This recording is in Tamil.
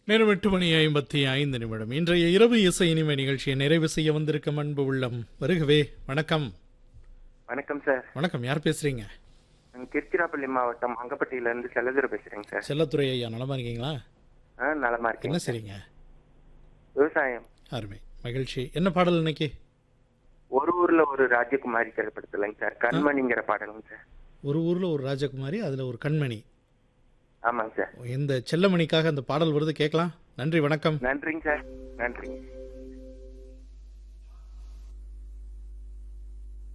நேரம் எட்டு மணி ஐம்பத்தி ஐந்து நிமிடம் இன்றைய இரவு இசை இனிமை நிகழ்ச்சியை நிறைவு செய்ய வந்திருக்கும் அன்பு உள்ளம் வருகவே வணக்கம் வணக்கம் சார் வணக்கம் யார் பேசுறீங்க நான் திருச்சிராப்பள்ளி மாவட்டம் அங்கப்பட்டியில இருந்து செல்லதுரை பேசுறேங்க சார் செல்லத்துறை ஐயா நலமா இருக்கீங்களா ஆ நலமா என்ன இருக்கேன் சரிங்க விவசாயம் அருமை மகிழ்ச்சி என்ன பாடல் இன்னைக்கு ஒரு ஊர்ல ஒரு ராஜகுமாரி திரைப்படத்துலங்க சார் கண்மணிங்கிற பாடலுங்க சார் ஒரு ஊர்ல ஒரு ராஜகுமாரி அதுல ஒரு கண்மணி ஆமாங்க சார் இந்த செல்லமணிக்காக அந்த பாடல் வருது கேட்கலாம் நன்றி வணக்கம் நன்றிங்க சார் நன்றிங்க